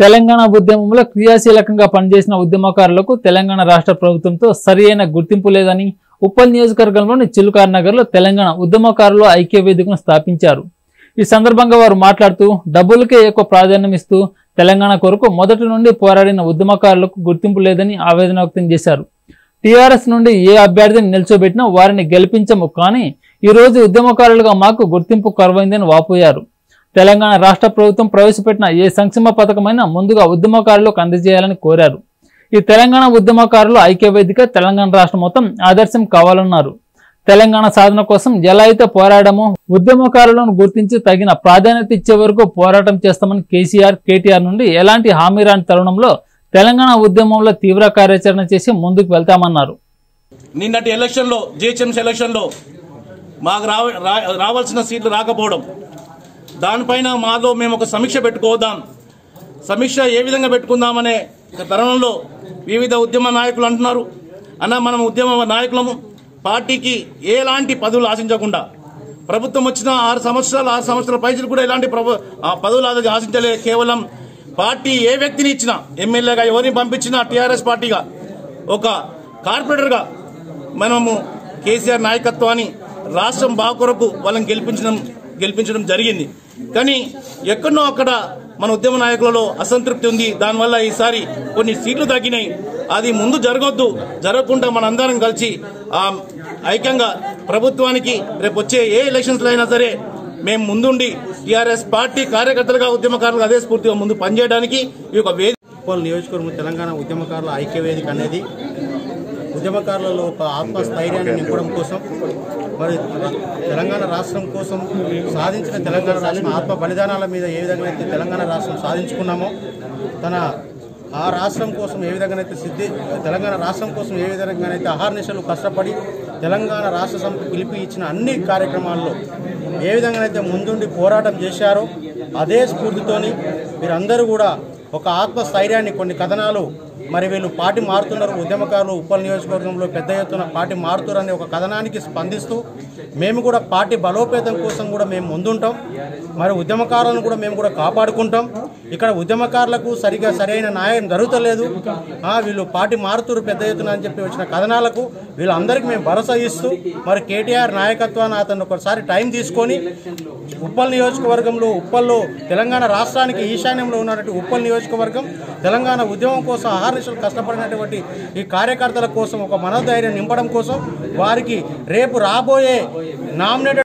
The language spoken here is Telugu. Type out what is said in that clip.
తెలంగాణ ఉద్యమంలో క్రియాశీలకంగా పనిచేసిన ఉద్యమకారులకు తెలంగాణ రాష్ట్ర ప్రభుత్వంతో సరియైన గుర్తింపు లేదని ఉప్పల్ నియోజకవర్గంలోని చిలుకార్ నగర్లో తెలంగాణ ఉద్యమకారుల ఐక్య వేదికను స్థాపించారు ఈ సందర్భంగా వారు మాట్లాడుతూ డబ్బులకే ఎక్కువ ప్రాధాన్యం ఇస్తూ తెలంగాణ కొరకు మొదటి నుండి పోరాడిన ఉద్యమకారులకు గుర్తింపు లేదని ఆవేదన వ్యక్తం చేశారు టీఆర్ఎస్ నుండి ఏ అభ్యర్థిని నిల్చోబెట్టినా వారిని గెలిపించము కానీ ఈ రోజు ఉద్యమకారులుగా మాకు గుర్తింపు కరువైందని వాపోయారు తెలంగాణ రాష్ట్ర ప్రభుత్వం ప్రవేశపెట్టిన ఏ సంక్షేమ పథకమైనా ముందుగా ఉద్యమకారులకు అందజేయాలని కోరారు ఈ తెలంగాణ ఉద్యమకారులు ఐక్య వేదిక తెలంగాణ రాష్ట్రం మొత్తం ఆదర్శం కావాలన్నారు తెలంగాణ సాధన కోసం ఎలా అయితే పోరాడమో ఉద్యమకారులను గుర్తించి తగిన ప్రాధాన్యత ఇచ్చే వరకు పోరాటం చేస్తామని కేసీఆర్ కేటీఆర్ నుండి ఎలాంటి హామీ రాని తరుణంలో తెలంగాణ ఉద్యమంలో తీవ్ర కార్యాచరణ చేసి ముందుకు వెళ్తామన్నారు నిన్నటి ఎలక్షన్లో జిహెచ్ఎంసీ ఎలక్షన్లో మాకు రావ రా- రావాల్సిన సీట్లు రాకపోవడం దానిపైన మాలో మేము ఒక సమీక్ష పెట్టుకోదాం సమీక్ష ఏ విధంగా పెట్టుకుందామనే ఒక తరుణంలో వివిధ ఉద్యమ నాయకులు అంటున్నారు అన్న మనం ఉద్యమ నాయకులము పార్టీకి ఎలాంటి పదవులు ఆశించకుండా ప్రభుత్వం వచ్చిన ఆరు సంవత్సరాలు ఆరు సంవత్సరాల పైసలు కూడా ఎలాంటి ప్రభు ఆ పదవులు అది ఆశించలే కేవలం పార్టీ ఏ వ్యక్తిని ఇచ్చినా ఎమ్మెల్యేగా ఎవరిని పంపించినా టీఆర్ఎస్ పార్టీగా ఒక కార్పొరేటర్గా మనము కేసీఆర్ నాయకత్వాన్ని రాష్ట్రం బాగు కొరకు వాళ్ళని గెలిపించడం గెలిపించడం జరిగింది కానీ ఎక్కడనో అక్కడ మన ఉద్యమ నాయకులలో అసంతృప్తి ఉంది దానివల్ల ఈసారి కొన్ని సీట్లు తగ్గినాయి అది ముందు జరగొద్దు జరగకుండా మనందరం కలిసి ఆ ఐక్యంగా ప్రభుత్వానికి రేపు వచ్చే ఏ ఎలక్షన్స్ అయినా సరే మేము ముందుండి టీఆర్ఎస్ పార్టీ కార్యకర్తలుగా ఉద్యమకారులుగా అదే స్ఫూర్తిగా ముందు పనిచేయడానికి ఈ యొక్క వేదిక ఉప్పల్ నియోజకవర్గం తెలంగాణ ఉద్యమకారుల ఐక్యవేదిక అనేది ఉద్యమకారులలో ఒక ఆత్మస్థైర్యాన్ని నింపడం కోసం మరి తెలంగాణ రాష్ట్రం కోసం సాధించిన తెలంగాణ రాష్ట్రం ఆత్మ బలిదానాల మీద ఏ విధంగా అయితే తెలంగాణ రాష్ట్రం సాధించుకున్నామో తన ఆ రాష్ట్రం కోసం ఏ విధంగానైతే సిద్ధి తెలంగాణ రాష్ట్రం కోసం ఏ విధంగానైతే అహర్నిశలు కష్టపడి తెలంగాణ రాష్ట్ర సమితి పిలిపి ఇచ్చిన అన్ని కార్యక్రమాల్లో ఏ విధంగానైతే ముందుండి పోరాటం చేశారో అదే స్ఫూర్తితోని మీరందరూ కూడా ఒక ఆత్మస్థైర్యాన్ని కొన్ని కథనాలు మరి వీళ్ళు పార్టీ మారుతున్నారు ఉద్యమకారులు ఉప్పల్ నియోజకవర్గంలో పెద్ద ఎత్తున పార్టీ మారుతున్నారనే ఒక కథనానికి స్పందిస్తూ మేము కూడా పార్టీ బలోపేతం కోసం కూడా మేము ముందుంటాం మరి ఉద్యమకారులను కూడా మేము కూడా కాపాడుకుంటాం ఇక్కడ ఉద్యమకారులకు సరిగా సరైన న్యాయం జరుగుతలేదు ఆ, వీళ్ళు పార్టీ మారుతున్నారు పెద్ద ఎత్తున అని చెప్పి వచ్చిన కథనాలకు వీళ్ళందరికీ మేము భరోసా ఇస్తూ మరి కేటీఆర్ నాయకత్వాన్ని అతను ఒకసారి టైం తీసుకొని ఉప్పల్ నియోజకవర్గంలో ఉప్పల్లో తెలంగాణ రాష్ట్రానికి ఈశాన్యంలో ఉన్నటువంటి ఉప్పల్ నియోజకవర్గం తెలంగాణ ఉద్యమం కోసం అహర్నిశలు కష్టపడినటువంటి ఈ కార్యకర్తల కోసం ఒక మనోధైర్యం నింపడం కోసం వారికి రేపు రాబోయే నామినేటెడ్